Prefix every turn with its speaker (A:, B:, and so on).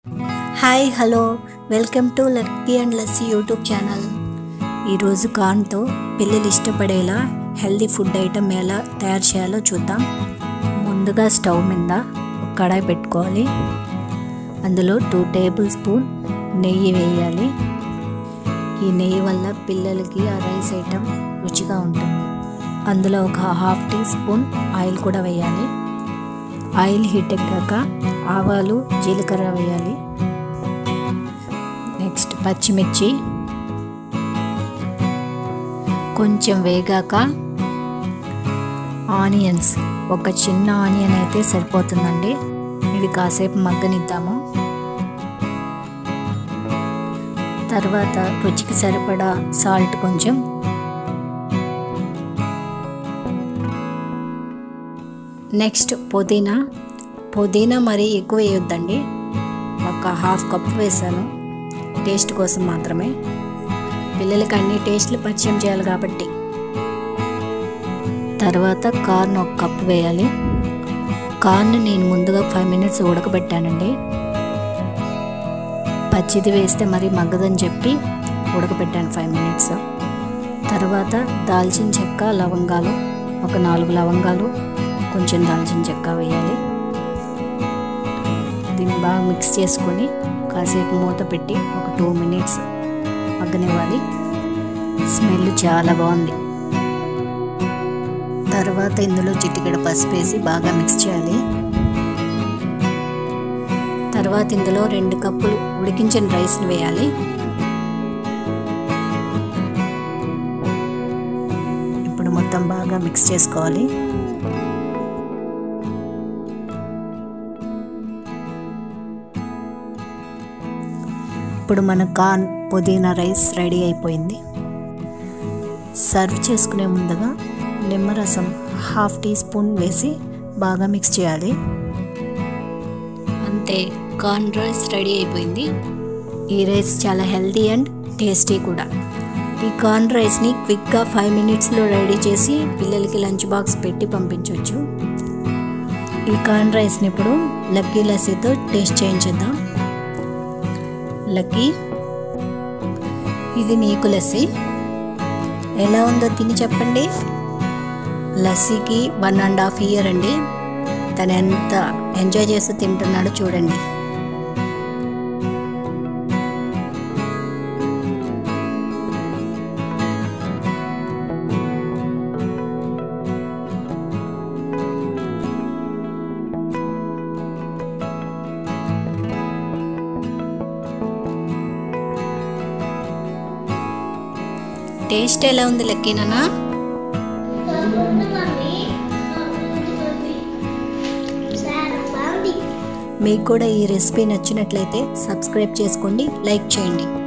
A: hi hello welcome to Lucky and Lassie YouTube channel ఈరోజు కార్న్తో పిల్లలు ఇష్టపడేలా హెల్దీ ఫుడ్ ఐటమ్ ఎలా తయారు చేయాలో చూద్దాం ముందుగా స్టవ్ మీద ఒక కడాయి పెట్టుకోవాలి అందులో టూ టేబుల్ స్పూన్ నెయ్యి వేయాలి ఈ నెయ్యి వల్ల పిల్లలకి ఆ రైస్ ఐటమ్ రుచిగా ఉంటుంది అందులో ఒక హాఫ్ టీ స్పూన్ ఆయిల్ కూడా వేయాలి ఆయిల్ హీట్ ఎక్కాక ఆవాలు జీలకర్ర వేయాలి నెక్స్ట్ పచ్చిమిర్చి కొంచెం వేగాక ఆనియన్స్ ఒక చిన్న ఆనియన్ అయితే సరిపోతుందండి ఇది కాసేపు మగ్గనిద్దాము తర్వాత రుచికి సరిపడా సాల్ట్ కొంచెం నెక్స్ట్ పుదీనా పుదీనా మరీ ఎక్కువ వేయొద్దండి ఒక హాఫ్ కప్ వేసాను టేస్ట్ కోసం మాత్రమే పిల్లలకి అన్ని టేస్ట్లు పరిచయం చేయాలి కాబట్టి తర్వాత కార్న్ ఒక కప్ వేయాలి కార్న్ నేను ముందుగా ఫైవ్ మినిట్స్ ఉడకబెట్టానండి పచ్చిది వేస్తే మరి మగ్గదని చెప్పి ఉడకబెట్టాను ఫైవ్ మినిట్స్ తర్వాత దాల్చిన చెక్క లవంగాలు ఒక నాలుగు లవంగాలు కొంచెం దాల్చిన చెక్క వేయాలి దీన్ని బాగా మిక్స్ చేసుకొని కాసేపు మూత పెట్టి ఒక టూ మినిట్స్ మగ్గనివ్వాలి స్మెల్ చాలా బాగుంది తర్వాత ఇందులో చిటికెడ పసుపు వేసి బాగా మిక్స్ చేయాలి తర్వాత ఇందులో రెండు కప్పులు ఉడికించిన రైస్ని వేయాలి ఇప్పుడు మొత్తం బాగా మిక్స్ చేసుకోవాలి ఇప్పుడు మన కార్న్ పుదీనా రైస్ రెడీ అయిపోయింది సర్వ్ చేసుకునే ముందుగా నిమ్మరసం హాఫ్ టీ స్పూన్ వేసి బాగా మిక్స్ చేయాలి అంతే కార్న్ రైస్ రెడీ అయిపోయింది ఈ రైస్ చాలా హెల్తీ అండ్ టేస్టీ కూడా ఈ కార్న్ రైస్ని క్విక్గా ఫైవ్ మినిట్స్లో రెడీ చేసి పిల్లలకి లంచ్ బాక్స్ పెట్టి పంపించవచ్చు ఈ కార్న్ రైస్ని ఇప్పుడు లక్కీ లస్సీతో టేస్ట్ చేయించేద్దాం లక్కీ ఇది నీకు లస్సీ ఎలా ఉందో తిని చెప్పండి లస్సీకి వన్ అండ్ హాఫ్ ఇయర్ అండి తను ఎంత ఎంజాయ్ చేస్తూ తింటున్నాడో చూడండి టేస్ట్ ఎలా ఉంది లక్కీనా మీకు కూడా ఈ రెసిపీ నచ్చినట్లయితే సబ్స్క్రైబ్ చేసుకోండి లైక్ చేయండి